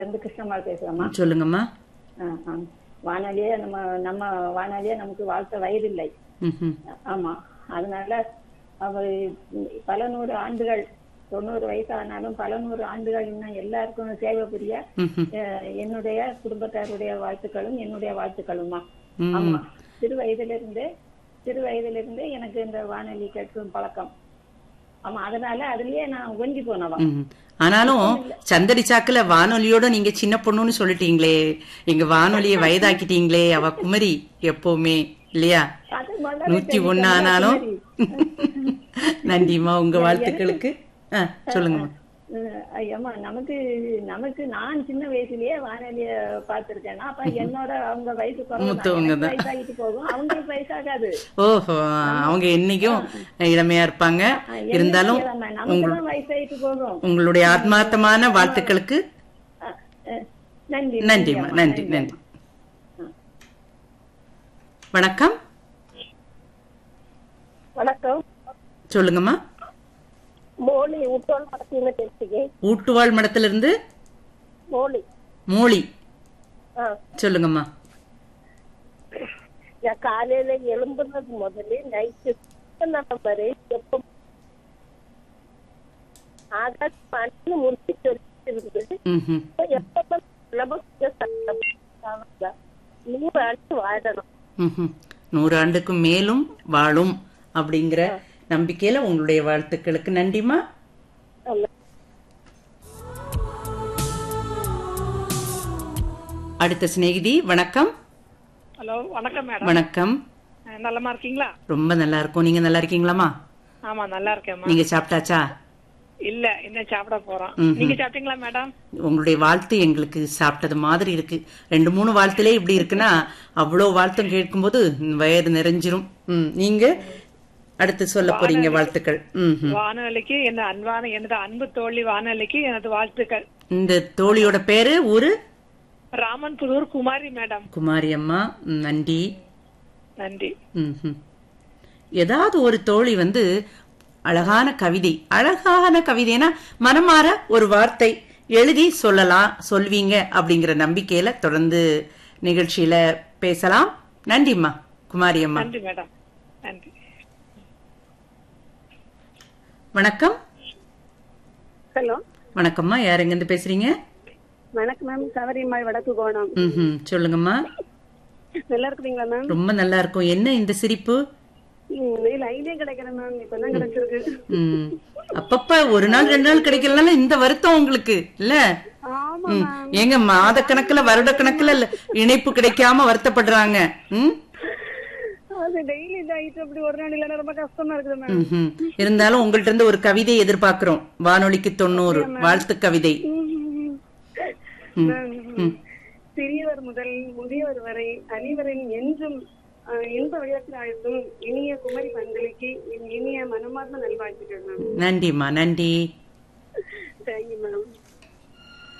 இருந்து கிருஷ்ணம்மாள் பேசுறேம்மா சொல்லுங்கம்மா ஆ, ஆ. வானொலியே நம்ம நம்ம வானொலியே நமக்கு வாழ்த்த வயதில்லை ம்ஹும். ஆமா அதனால அவர் பல நூறு ஆண்டுகள் தொண்ணூறு வயசானாலும் பல நூறு ஆண்டுகள் இன்னும் எல்லாருக்கும் சேவை புரிய ம்ஹும். அஹ், என்னுடைய குடும்பத்தாருடைய வாழ்த்துக்களும் என்னுடைய வாழ்த்துக்களுமா ம். ஆமா சிறு வயதிலிருந்து சிறு வயதிலிருந்து எனக்கு இந்த வானொலி கேட்கும் பழக்கம் ஆமா அதனால அதுலயே நான் ஒஞ்சி போனவா ம். ஆனாலும் சந்தடி சாக்குல வானொலியோட நீங்க சின்ன பொண்ணுன்னு சொல்லிட்டீங்களே எங்க வானொலியை வயதாக்கிட்டீங்களே அவ குமரி எப்பவுமே இல்லையா அது முதல்ல நூத்தி ஒண்ணு ஆனாலும் நன்றிம்மா உங்க வாழ்த்துக்களுக்கு ஆ, சொல்லுங்கம்மா அஹ் ஐயம்மா நமக்கு நமக்கு நான் சின்ன வயசுலயே வானொலிய பார்த்திருக்கேன்னா அப்ப என்னோட அவங்க வயசு குறைவு மூத்தவங்க தான். வயசாகிட்டு போகும் அவங்களுக்கு வயசாகாது ஓஹோ அவங்க என்னைக்கும் இளமையா இருப்பாங்க இருந்தாலும் நமக்கு தான் வயசாகிட்டு போகும் உங்களுடைய ஆத்மார்த்தமான வாழ்த்துக்களுக்கு அஹ் அஹ் நன்றி நன்றிம்மா நன்றி நன்றி வணக்கம் வணக்கம் சொல்லுங்கம்மா மோலி உட்டோல் படத்தின்னு பேசுகிறேன் ஊட்டுவாள் மடத்துல இருந்து மோலி மோளி ஆ சொல்லுங்கம்மா நான் காலையில எழும்புனது முதல்ல நைட்டு நம்பரு எப்போ ஆகாஷ் பண்ணு முடிச்சு சொல்லிட்டு ம்ஹும். எப்ப நமக்கு சட்டம் நூறு ஆண்டு வாழணும் ம்ஹும். நூறு ஆண்டுக்கு மேலும் வாழும் அப்படிங்கிற நம்பிக்கையில உங்களுடைய வாழ்த்துக்களுக்கு நன்றிமா அடுத்த சிநேகிதி வணக்கம் ஹலோ வணக்கம் மேடம் வணக்கம் அஹ் நலமா இருக்கீங்களா ரொம்ப நல்லா இருக்கும் நீங்க நல்லா இருக்கீங்களாமா ஆமா நல்லா இருக்கேம்மா நீங்க சாப்பிட்டாச்சா இல்ல இன்னும் சாப்பிட போறோம் ம்ஹும். நீங்க சாப்பிட்டீங்களா மேடம் உங்களுடைய வாழ்த்து எங்களுக்கு சாப்பிட்டது மாதிரி இருக்கு ரெண்டு மூணு வாழ்த்துலே இப்படி இருக்குன்னா அவ்வளோ வாழ்த்தும் கேட்கும்போது வயது நிறைஞ்சிரும் ம், நீங்க அடுத்து சொல்ல போறீங்க வாழ்த்துக்கள் ம் ம். வானொலிக்கு என்ன அன்பான எனது அன்பு தோழி வானொலிக்கு எனது வாழ்த்துக்கள் இந்த தோழியோட பேரு ஊரு ராமன் புதூர் குமாரி மேடம் குமாரி அம்மா ம், நன்றி நன்றி ம் ம். ஏதாவது ஒரு தோழி வந்து அழகான கவிதை அழகான கவிதைனா மனமாற ஒரு வார்த்தை எழுதி சொல்லலாம் சொல்வீங்க அப்படிங்கிற நம்பிக்கையில தொடர்ந்து நிகழ்ச்சியில பேசலாம் நன்றிம்மா குமாரி அம்மா நன்றி மேடம் நன்றி வணக்கம் ஹலோ வணக்கம்மா யார் எங்க இருந்து பேசுறீங்க வணக்கம் மேம் சவரிமாய் வடக்கு கோணம் ம் சொல்லுங்கம்மா நல்லா இருக்குறீங்களா மேம் ரொம்ப நல்லா இருக்கும் என்ன இந்த சிரிப்பு லைனே கிடைக்கல மேம் இப்பதான் கிடைச்சிருக்கு ம் அப்பப்ப ஒரு நாள் ரெண்டு நாள் கிடைக்கலனால இந்த வருத்தம் உங்களுக்கு இல்ல ஆமா ம். ஏங்க மாத கணக்குல வருட கணக்குல இணைப்பு கிடைக்காம வருத்தப்படுறாங்க ம் அது டெய்லி இதாயிட்டு அப்படி ஒரு நாள் இல்லைன்னா ரொம்ப கஷ்டமா இருக்குது மேம் ம்ஹும். இருந்தாலும் உங்கள்ட்ட இருந்து ஒரு கவிதை எதிர்பார்க்கிறோம் வானொலிக்கு தொண்ணூறு வாழ்த்து கவிதை மேம், சிறியவர் முதல் முதியவர் வரை அனைவரின் என்றும் அஹ், இன்ப விளையாட்டு அழைத்தும் இனிய குமரி பந்தலிக்கு என் இனிய மனமார்ந்த நல்வாழ்த்துக்கள் மேம் நன்றிம்மா நன்றி தேங்க்யூ மேம்